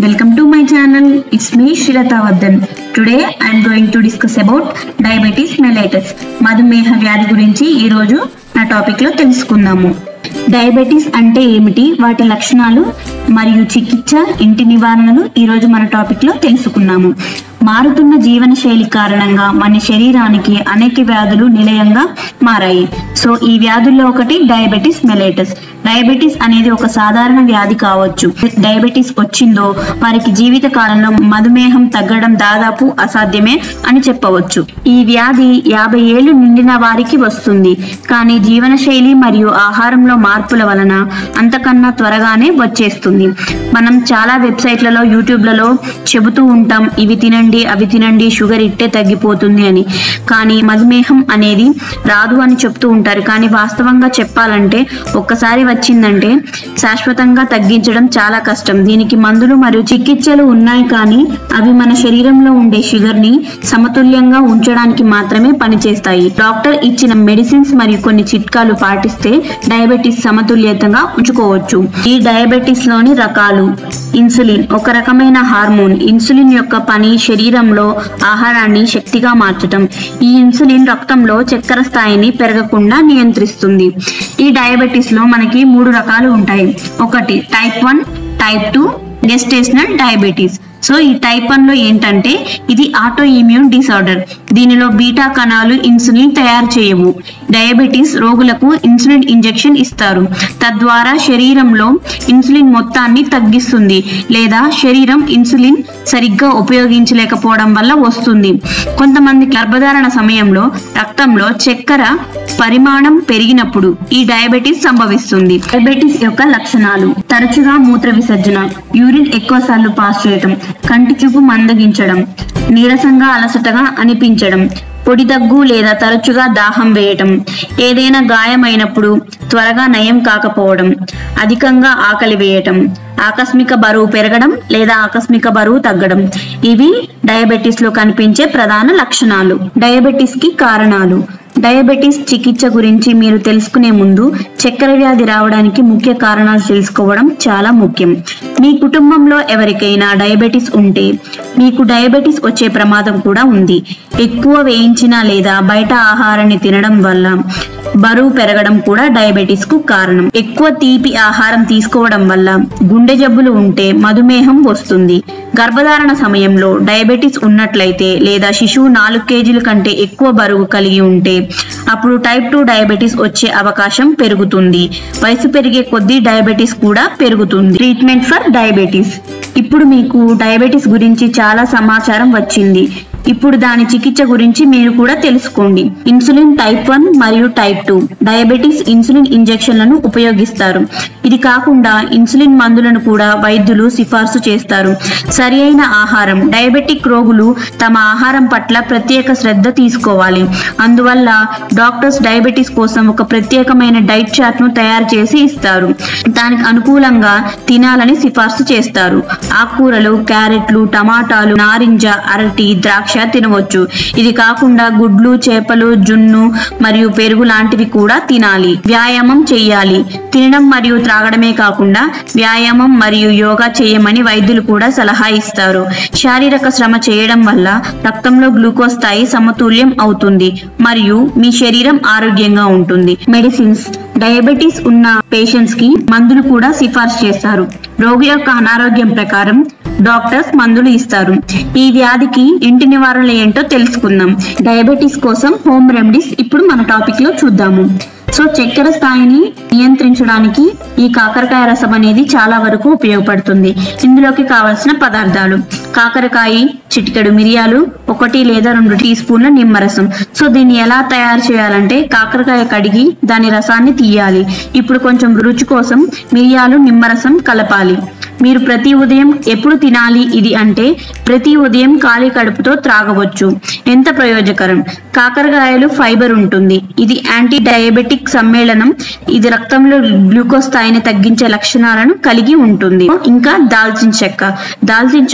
Welcome to my channel. It's me Shilata Vadan. Today I am going to discuss about diabetes mellitus. మధుమేహ వ్యాధి గురించి ఈ రోజు నా టాపిక్ లో తెలుసుకుందాము డయాబెటీస్ అంటే ఏమిటి వాటి లక్షణాలు మరియు చికిత్స ఇంటి నివారణలు ఈ రోజు మన టాపిక్ లో తెలుసుకున్నాము మారుతున్న జీవన శైలి కారణంగా మన శరీరానికి అనేక వ్యాధులు నిలయంగా మారాయి సో ఈ వ్యాధుల్లో ఒకటి డయాబెటీస్ మెలైటస్ డయాబెటీస్ అనేది ఒక సాధారణ వ్యాధి కావచ్చు డయాబెటీస్ వచ్చిందో వారికి జీవిత కాలంలో మధుమేహం తగ్గడం దాదాపు అసాధ్యమే అని చెప్పవచ్చు ఈ వ్యాధి యాభై ఏళ్లు నిండిన వారికి వస్తుంది కానీ జీవనశైలి మరియు ఆహారంలో మార్పుల వలన అంతకన్నా త్వరగానే వచ్చేస్తుంది మనం చాలా వెబ్సైట్లలో యూట్యూబ్లలో చెబుతూ ఉంటాం ఇవి తినండి అవి తినండి షుగర్ ఇట్టే తగ్గిపోతుంది అని కానీ మధుమేహం అనేది రాదు అని చెప్తూ ఉంటారు కానీ వాస్తవంగా చెప్పాలంటే ఒక్కసారి వచ్చిందంటే శాశ్వతంగా తగ్గించడం చాలా కష్టం దీనికి మందులు మరియు చికిత్సలు ఉన్నాయి కానీ అవి మన శరీరంలో ఉండే షుగర్ ని సమతుల్యంగా ఉంచడానికి మాత్రమే పనిచేస్తాయి డాక్టర్ ఇచ్చిన మెడిసిన్స్ మరియు కొన్ని చిట్కాలు పాటిస్తే డయాబెటీస్ సమతుల్యతగా ఉంచుకోవచ్చు ఈ డయాబెటీస్ లోని రకాలు ఇన్సులిన్ ఒక రకమైన హార్మోన్ ఇన్సులిన్ యొక్క పని శరీరంలో ఆహారాన్ని శక్తిగా మార్చటం ఈ ఇన్సులిన్ రక్తంలో చక్కెర స్థాయిని పెరగకుండా నియంత్రిస్తుంది ఈ డయాబెటీస్ లో మనకి మూడు రకాలు ఉంటాయి ఒకటి type one type two gestational diabetes so ఈ టైప్ వన్ లో ఏంటంటే ఇది ఆటో ఇమ్యూన్ డిసార్డర్ దీనిలో బీటా కణాలు ఇన్సులిన్ తయారు చేయవు డయాబెటీస్ రోగులకు ఇన్సులిన్ ఇంజెక్షన్ ఇస్తారు తద్వారా శరీరంలో ఇన్సులిన్ మొత్తాన్ని తగ్గిస్తుంది లేదా శరీరం ఇన్సులిన్ సరిగ్గా ఉపయోగించలేకపోవడం వల్ల వస్తుంది కొంతమంది గర్భధారణ సమయంలో రక్తంలో చక్కెర పరిమాణం పెరిగినప్పుడు ఈ డయాబెటీస్ సంభవిస్తుంది డయాబెటీస్ యొక్క లక్షణాలు తరచుగా మూత్ర విసర్జన యూరిన్ ఎక్కువ సార్లు పాస్ చేయటం కంటి చూపు మందగించడం నీరసంగా అలసటగా అనిపించడం పొడి దగ్గు లేదా తరచుగా దాహం వేయటం ఏదైనా గాయమైనప్పుడు త్వరగా నయం కాకపోవడం అధికంగా ఆకలి వేయటం ఆకస్మిక బరువు పెరగడం లేదా ఆకస్మిక బరువు తగ్గడం ఇవి డయాబెటీస్ లో కనిపించే ప్రధాన లక్షణాలు డయాబెటీస్ కి కారణాలు డయాబెటీస్ చికిత్స గురించి మీరు తెలుసుకునే ముందు చక్కెర వ్యాధి రావడానికి ముఖ్య కారణాలు తెలుసుకోవడం చాలా ముఖ్యం మీ కుటుంబంలో ఎవరికైనా డయాబెటీస్ ఉంటే మీకు డయాబెటీస్ వచ్చే ప్రమాదం కూడా ఉంది ఎక్కువ వేయించిన లేదా బయట ఆహారాన్ని తినడం వల్ల బరువు పెరగడం కూడా డయాబెటీస్ కు కారణం ఎక్కువ తీపి ఆహారం తీసుకోవడం వల్ల గుండె జబ్బులు ఉంటే మధుమేహం వస్తుంది గర్భధారణ సమయంలో డయాబెటీస్ ఉన్నట్లయితే లేదా శిశువు నాలుగు కేజీల కంటే ఎక్కువ బరువు కలిగి ఉంటే అప్పుడు టైప్ టూ డయాబెటీస్ వచ్చే అవకాశం పెరుగుతుంది వయసు పెరిగే కొద్దీ డయాబెటీస్ కూడా పెరుగుతుంది ట్రీట్మెంట్ ఫర్ డయాబెటీస్ ఇప్పుడు మీకు డయాబెటీస్ గురించి చాలా సమాచారం వచ్చింది ఇప్పుడు దాని చికిత్స గురించి మీరు కూడా తెలుసుకోండి ఇన్సులిన్ టైప్ వన్ మరియు టైప్ టూ డయాబెటీస్ ఇన్సులిన్ ఇంజెక్షన్లను ఉపయోగిస్తారు ఇది కాకుండా ఇన్సులిన్ మందులను కూడా వైద్యులు సిఫార్సు చేస్తారు సరి అయిన ఆహారం డయాబెటిక్ రోగులు తమ ఆహారం పట్ల ప్రత్యేక శ్రద్ధ తీసుకోవాలి అందువల్ల డాక్టర్స్ డయాబెటీస్ కోసం ఒక ప్రత్యేకమైన డైట్ చార్ట్ ను తయారు చేసి ఇస్తారు దానికి అనుకూలంగా తినాలని సిఫార్సు చేస్తారు ఆకుకూరలు క్యారెట్లు టమాటాలు నారింజ అరటి ద్రాక్ష తినవచ్చు ఇది కాకుండా గుడ్లు చేపలు జున్ను మరియు పెరుగు లాంటివి కూడా తినాలి వ్యాయామం చేయాలి తినడం మరియు త్రాగడమే కాకుండా వ్యాయామం మరియు యోగా చేయమని వైద్యులు కూడా సలహా ఇస్తారు శారీరక శ్రమ చేయడం వల్ల రక్తంలో గ్లూకోజ్ స్థాయి సమతుల్యం అవుతుంది మరియు మీ శరీరం ఆరోగ్యంగా ఉంటుంది మెడిసిన్స్ డయాబెటీస్ ఉన్న పేషెంట్స్ కి మందులు కూడా సిఫార్సు చేస్తారు రోగి యొక్క అనారోగ్యం ప్రకారం డాక్టర్స్ మందులు ఇస్తారు ఈ వ్యాధికి ఇంటి నివారణలు ఏంటో తెలుసుకుందాం డయాబెటీస్ కోసం హోమ్ రెమెడీస్ ఇప్పుడు మన టాపిక్ లో చూద్దాము సో చక్కెర స్థాయిని నియంత్రించడానికి ఈ కాకరకాయ రసం అనేది చాలా వరకు ఉపయోగపడుతుంది ఇందులోకి కావలసిన పదార్థాలు కాకరకాయ చిటికెడు మిరియాలు ఒకటి లేదా రెండు టీ స్పూన్ల నిమ్మరసం సో దీన్ని ఎలా తయారు చేయాలంటే కాకరకాయ కడిగి దాని రసాన్ని తీయాలి ఇప్పుడు కొంచెం రుచి కోసం మిరియాలు నిమ్మరసం కలపాలి మీరు ప్రతి ఉదయం ఎప్పుడు తినాలి ఇది అంటే ప్రతి ఉదయం ఖాళీ కడుపుతో త్రాగవచ్చు ఎంత ప్రయోజకరం కాకరకాయలు ఫైబర్ ఉంటుంది ఇది యాంటీ డయాబెటిక్ సమ్మేళనం ఇది రక్తంలో గ్లూకోజ్ స్థాయిని తగ్గించే లక్షణాలను కలిగి ఉంటుంది ఇంకా దాల్చిన చెక్క దాల్చిన చెక్క వల్ల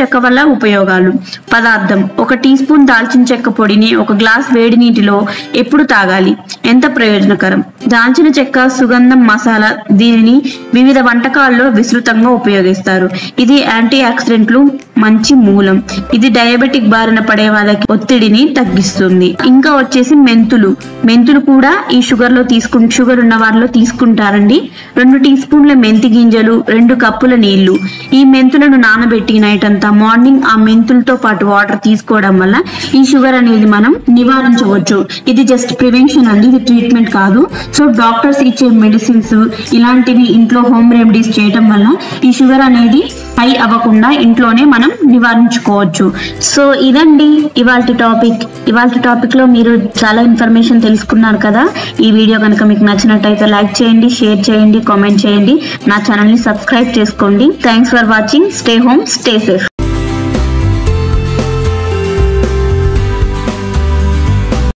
ఉపయోగాలు పదార్థం ఒక టీ స్పూన్ దాల్చిన చెక్క పొడిని ఒక గ్లాస్ వేడి నీటిలో ఎప్పుడు తాగాలి ఎంత ప్రయోజనకరం దాల్చిన చెక్క సుగంధం మసాలా దీనిని వివిధ వంటకాల్లో విస్తృతంగా ఉపయోగిస్తారు ఇది యాంటీ ఆక్సిడెంట్లు మంచి మూలం ఇది డయాబెటిక్ బారిన పడే వాళ్ళకి ఒత్తిడిని తగ్గిస్తుంది ఇంకా వచ్చేసి మెంతులు మెంతులు కూడా ఈ షుగర్ లో తీసుకు షుగర్ ఉన్న వారిలో తీసుకుంటారండి రెండు టీ స్పూన్ల మెంతి గింజలు రెండు కప్పుల నీళ్లు ఈ మెంతులను నానబెట్టి నైట్ అంతా మార్నింగ్ ఆ మెంతులతో పాటు వాటర్ తీసుకోవడం వల్ల ఈ షుగర్ అనేది మనం నివారించవచ్చు ఇది జస్ట్ ప్రివెన్షన్ అండి ఇది ట్రీట్మెంట్ కాదు సో డాక్టర్స్ ఇచ్చే మెడిసిన్స్ ఇలాంటివి ఇంట్లో హోమ్ రెమెడీస్ చేయడం వల్ల ఈ షుగర్ అనేది హై అవ్వకుండా ఇంట్లోనే మనం నివారించుకోవచ్చు సో ఇదండి ఇవాళ టాపిక్ ఇవాళ టాపిక్ లో మీరు చాలా ఇన్ఫర్మేషన్ తెలుసుకున్నారు కదా ఈ వీడియో కనుక మీకు నచ్చినట్టయితే లైక్ చేయండి షేర్ చేయండి కామెంట్ చేయండి నా ఛానల్ ని సబ్స్క్రైబ్ చేసుకోండి thanks for watching stay home stay safe